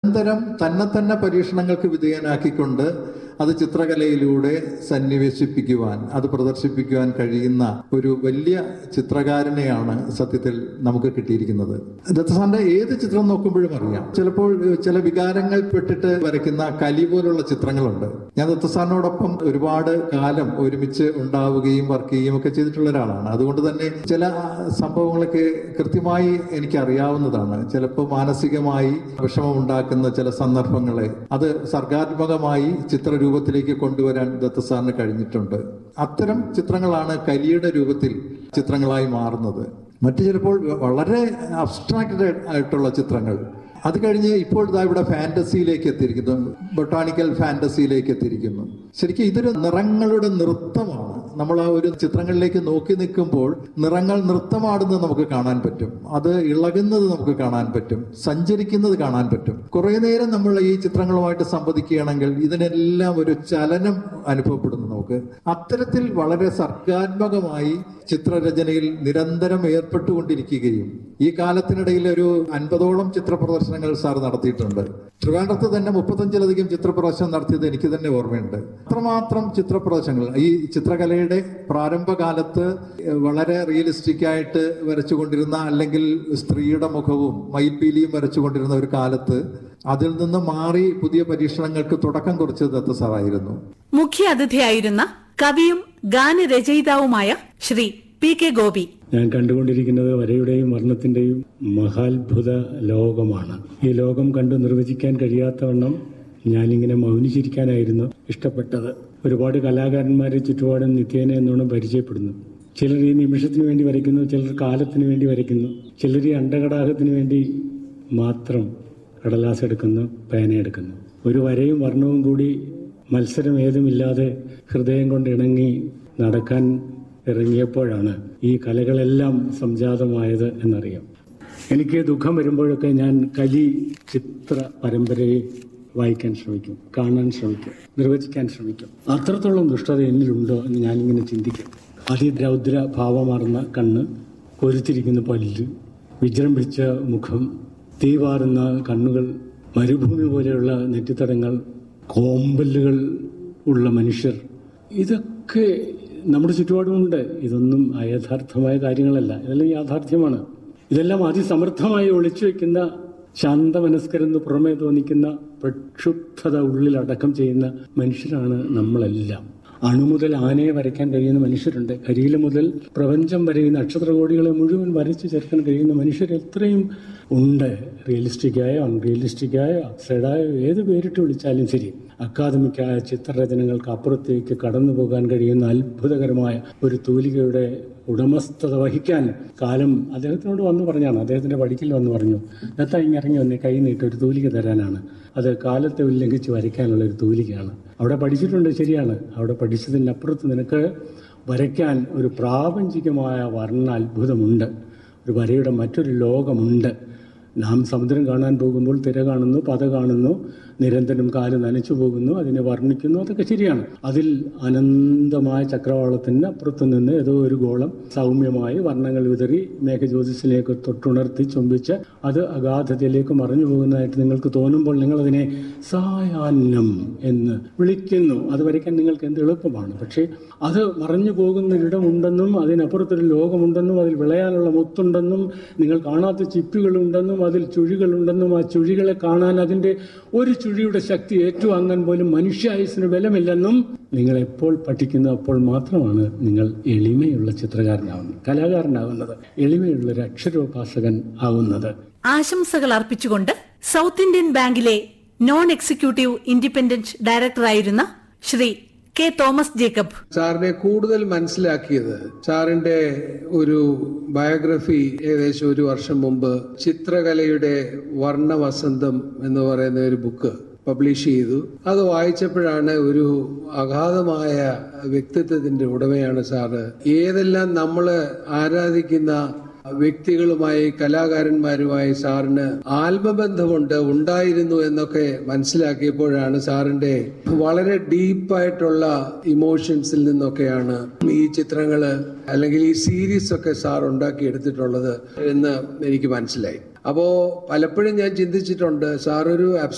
നിരന്തരം തന്നെ തന്നെ പരീക്ഷണങ്ങൾക്ക് വിധേയനാക്കിക്കൊണ്ട് അത് ചിത്രകലയിലൂടെ സന്നിവേശിപ്പിക്കുവാൻ അത് പ്രദർശിപ്പിക്കുവാൻ കഴിയുന്ന ഒരു വലിയ ചിത്രകാരനെയാണ് സത്യത്തിൽ നമുക്ക് കിട്ടിയിരിക്കുന്നത് ദത്തസാറിന്റെ ഏത് ചിത്രം നോക്കുമ്പോഴും അറിയാം ചിലപ്പോൾ ചില വികാരങ്ങൾ പെട്ടിട്ട് വരയ്ക്കുന്ന കലി പോലുള്ള ചിത്രങ്ങളുണ്ട് ഞാൻ ദത്തസാറിനോടൊപ്പം ഒരുപാട് കാലം ഒരുമിച്ച് ഉണ്ടാവുകയും വർക്ക് ചെയ്യുകയും ഒക്കെ ചെയ്തിട്ടുള്ള ഒരാളാണ് അതുകൊണ്ട് തന്നെ ചില സംഭവങ്ങളൊക്കെ കൃത്യമായി എനിക്ക് അറിയാവുന്നതാണ് ചിലപ്പോൾ മാനസികമായി വിഷമം ഉണ്ടാക്കുന്ന ചില സന്ദർഭങ്ങളെ അത് സർഗാത്മകമായി ചിത്രരൂപത്തിലേക്ക് കൊണ്ടുവരാൻ ദത്തസാറിന് കഴിഞ്ഞിട്ടുണ്ട് അത്തരം ചിത്രങ്ങളാണ് കലിയുടെ രൂപത്തിൽ ചിത്രങ്ങളായി മാറുന്നത് മറ്റു ചിലപ്പോൾ വളരെ അബ്സ്ട്രാക്റ്റഡ് ആയിട്ടുള്ള ചിത്രങ്ങൾ അത് കഴിഞ്ഞ് ഇപ്പോൾ ഇതാ ഇവിടെ ഫാന്റസിയിലേക്ക് എത്തിയിരിക്കുന്നു ബൊട്ടാണിക്കൽ ഫാന്റസിയിലേക്ക് എത്തിയിരിക്കുന്നു ശരിക്കും ഇതൊരു നിറങ്ങളുടെ നൃത്തമാണ് നമ്മൾ ആ ഒരു ചിത്രങ്ങളിലേക്ക് നോക്കി നിൽക്കുമ്പോൾ നിറങ്ങൾ നൃത്തമാടുന്നത് നമുക്ക് കാണാൻ പറ്റും അത് ഇളകുന്നത് നമുക്ക് കാണാൻ പറ്റും സഞ്ചരിക്കുന്നത് കാണാൻ പറ്റും കുറെ നേരം നമ്മൾ ഈ ചിത്രങ്ങളുമായിട്ട് സംവദിക്കുകയാണെങ്കിൽ ഇതിനെല്ലാം ഒരു ചലനം അനുഭവപ്പെടുന്നു നമുക്ക് അത്തരത്തിൽ വളരെ സർഗാത്മകമായി ചിത്രരചനയിൽ നിരന്തരം ഏർപ്പെട്ടുകൊണ്ടിരിക്കുകയും ഈ കാലത്തിനിടയിൽ ഒരു അൻപതോളം ചിത്ര പ്രദർശനങ്ങൾ സാർ നടത്തിയിട്ടുണ്ട് ട്രിവാൻഡ്രത്ത് തന്നെ മുപ്പത്തഞ്ചിലധികം ചിത്ര പ്രദർശനം നടത്തിയത് എനിക്ക് തന്നെ ഓർമ്മയുണ്ട് അത്രമാത്രം ചിത്ര പ്രദർശനങ്ങൾ ഈ ചിത്രകലയുടെ പ്രാരംഭകാലത്ത് വളരെ റിയലിസ്റ്റിക് ആയിട്ട് വരച്ചുകൊണ്ടിരുന്ന അല്ലെങ്കിൽ സ്ത്രീയുടെ മുഖവും മയിൽപീലിയും വരച്ചുകൊണ്ടിരുന്ന ഒരു കാലത്ത് അതിൽ നിന്ന് മാറി പുതിയ പരീക്ഷണങ്ങൾക്ക് തുടക്കം കുറിച്ചത് ദത്ത സാറായിരുന്നു മുഖ്യ അതിഥിയായിരുന്ന കവിയും ഗാനരചയിതാവുമായ ശ്രീ പി കെ ഗോപി ഞാൻ കണ്ടുകൊണ്ടിരിക്കുന്നത് വരയുടെയും വർണ്ണത്തിന്റെയും മഹാത്ഭുത ലോകമാണ് ഈ ലോകം കണ്ടു നിർവചിക്കാൻ കഴിയാത്തവണ്ണം ഞാനിങ്ങനെ മൗനിച്ചിരിക്കാനായിരുന്നു ഇഷ്ടപ്പെട്ടത് ഒരുപാട് കലാകാരന്മാരെ ചുറ്റുപാടും നിത്യേന എന്നോണം പരിചയപ്പെടുന്നു ചിലർ ഈ നിമിഷത്തിന് വേണ്ടി വരയ്ക്കുന്നു ചിലർ കാലത്തിന് വേണ്ടി വരയ്ക്കുന്നു ചിലർ ഈ അണ്ടകടാഹത്തിന് വേണ്ടി മാത്രം കടലാസ് എടുക്കുന്നു പേന എടുക്കുന്നു ഒരു വരയും വർണ്ണവും കൂടി മത്സരം ഏതുമില്ലാതെ ഹൃദയം കൊണ്ട് ഇണങ്ങി നടക്കാൻ ഇറങ്ങിയപ്പോഴാണ് ഈ കലകളെല്ലാം സംജാതമായത് എന്നറിയാം എനിക്ക് ദുഃഖം വരുമ്പോഴൊക്കെ ഞാൻ കലി ചിത്ര പരമ്പരയെ വായിക്കാൻ ശ്രമിക്കും കാണാൻ ശ്രമിക്കും നിർവചിക്കാൻ ശ്രമിക്കും അത്രത്തോളം ദുഷ്ടത എന്നിലുണ്ടോ എന്ന് ഞാനിങ്ങനെ ചിന്തിക്കും അതിരൗദ്ര ഭാവമാർന്ന കണ്ണ് കൊരുത്തിരിക്കുന്ന പല്ല് വിജൃംഭിച്ച മുഖം തീവാറുന്ന കണ്ണുകൾ മരുഭൂമി പോലെയുള്ള നെറ്റിത്തടങ്ങൾ കോമ്പല്ലുകൾ ഉള്ള മനുഷ്യർ ഇതൊക്കെ നമ്മുടെ ചുറ്റുപാടുമുണ്ട് ഇതൊന്നും അയഥാർത്ഥമായ കാര്യങ്ങളല്ല ഇതെല്ലാം യാഥാർത്ഥ്യമാണ് ഇതെല്ലാം അതിസമർത്ഥമായി ഒളിച്ചു വെക്കുന്ന ശാന്തമനസ്കരെന്ന് പുറമേ തോന്നിക്കുന്ന പ്രക്ഷുബ്ധത ഉള്ളിൽ അടക്കം ചെയ്യുന്ന മനുഷ്യരാണ് നമ്മളെല്ലാം അണുമുതൽ ആനയെ വരയ്ക്കാൻ കഴിയുന്ന മനുഷ്യരുണ്ട് കരിയില മുതൽ പ്രപഞ്ചം വരെ ഈ നക്ഷത്രകോടികളെ മുഴുവൻ വരച്ചു ചേർക്കാൻ കഴിയുന്ന മനുഷ്യർ എത്രയും ഉണ്ട് റിയലിസ്റ്റിക്കായോ അൺറിയലിസ്റ്റിക്കായോ അപ്സൈഡായോ ഏത് പേരിട്ട് വിളിച്ചാലും ശരി അക്കാദമിക്കായ ചിത്രരചനകൾക്ക് അപ്പുറത്തേക്ക് കടന്നു പോകാൻ കഴിയുന്ന അത്ഭുതകരമായ ഒരു തൂലികയുടെ ഉടമസ്ഥത വഹിക്കാൻ കാലം അദ്ദേഹത്തിനോട് വന്നു പറഞ്ഞാണ് അദ്ദേഹത്തിന്റെ പടിക്കൽ വന്ന് പറഞ്ഞു ദത്ത ഇറങ്ങി വന്ന് കൈ നീട്ടി ഒരു തൂലിക തരാനാണ് അത് കാലത്തെ ഉല്ലംഘിച്ച് വരയ്ക്കാനുള്ള ഒരു തൂലികയാണ് അവിടെ പഠിച്ചിട്ടുണ്ട് ശരിയാണ് അവിടെ പഠിച്ചതിനപ്പുറത്ത് നിനക്ക് വരയ്ക്കാൻ ഒരു പ്രാപഞ്ചികമായ വർണ്ണ അത്ഭുതമുണ്ട് ഒരു വരയുടെ മറ്റൊരു ലോകമുണ്ട് നാം സമുദ്രം കാണാൻ പോകുമ്പോൾ തിര കാണുന്നു പത കാണുന്നു നിരന്തരം കാല് നനച്ചു പോകുന്നു അതിനെ വർണ്ണിക്കുന്നു അതൊക്കെ ശരിയാണ് അതിൽ അനന്തമായ ചക്രവാളത്തിന് അപ്പുറത്തു നിന്ന് ഏതോ ഒരു ഗോളം സൗമ്യമായി വർണ്ണങ്ങൾ വിതറി മേഘജ്യോതിസിലേക്ക് തൊട്ടുണർത്തി ചുംബിച്ച് അത് അഗാധതയിലേക്ക് മറഞ്ഞു പോകുന്നതായിട്ട് നിങ്ങൾക്ക് തോന്നുമ്പോൾ നിങ്ങൾ അതിനെ സായാഹ്നം എന്ന് വിളിക്കുന്നു അത് വരയ്ക്കാൻ നിങ്ങൾക്ക് എന്ത് എളുപ്പമാണ് പക്ഷേ അത് മറഞ്ഞു പോകുന്നൊരിടമുണ്ടെന്നും അതിനപ്പുറത്തൊരു ലോകമുണ്ടെന്നും അതിൽ വിളയാനുള്ള മുത്തുണ്ടെന്നും നിങ്ങൾ കാണാത്ത ചിപ്പികളുണ്ടെന്നും അതിൽ ചുഴികളുണ്ടെന്നും ആ ചുഴികളെ കാണാൻ അതിൻ്റെ ഒരു ചുഴിയുടെ ശക്തി ഏറ്റുവാങ്ങാൻ പോലും മനുഷ്യായുസിന് ബലമില്ലെന്നും നിങ്ങൾ എപ്പോൾ പഠിക്കുന്ന അപ്പോൾ മാത്രമാണ് നിങ്ങൾ എളിമയുള്ള ചിത്രകാരനാവുന്നത് കലാകാരനാവുന്നത് എളിമയുള്ള ഒരു അക്ഷരോപാസകൻ ആവുന്നത് ആശംസകൾ അർപ്പിച്ചുകൊണ്ട് സൗത്ത് ഇന്ത്യൻ ബാങ്കിലെ നോൺ എക്സിക്യൂട്ടീവ് ഇൻഡിപെൻഡന്റ് ഡയറക്ടറായിരുന്ന ശ്രീ കെ തോമസ് ജേക്കബ് സാറിനെ കൂടുതൽ മനസ്സിലാക്കിയത് സാറിന്റെ ഒരു ബയോഗ്രഫി ഏകദേശം ഒരു വർഷം മുമ്പ് ചിത്രകലയുടെ വർണ്ണവസന്തം എന്ന് പറയുന്ന ഒരു ബുക്ക് പബ്ലിഷ് ചെയ്തു അത് വായിച്ചപ്പോഴാണ് ഒരു അഗാധമായ വ്യക്തിത്വത്തിന്റെ ഉടമയാണ് സാറ് ഏതെല്ലാം നമ്മൾ ആരാധിക്കുന്ന വ്യക്തികളുമായി കലാകാരന്മാരുമായി സാറിന് ആത്മബന്ധമുണ്ട് ഉണ്ടായിരുന്നു എന്നൊക്കെ മനസ്സിലാക്കിയപ്പോഴാണ് സാറിന്റെ വളരെ ഡീപ്പായിട്ടുള്ള ഇമോഷൻസിൽ നിന്നൊക്കെ,യാണ് ഈ ചിത്രങ്ങള് അല്ലെങ്കിൽ ഈ സീരീസ് ഒക്കെ സാർ ഉണ്ടാക്കി എടുത്തിട്ടുള്ളത് എന്ന് എനിക്ക് മനസ്സിലായി അപ്പോ പലപ്പോഴും ഞാൻ ചിന്തിച്ചിട്ടുണ്ട് സാർ ഒരു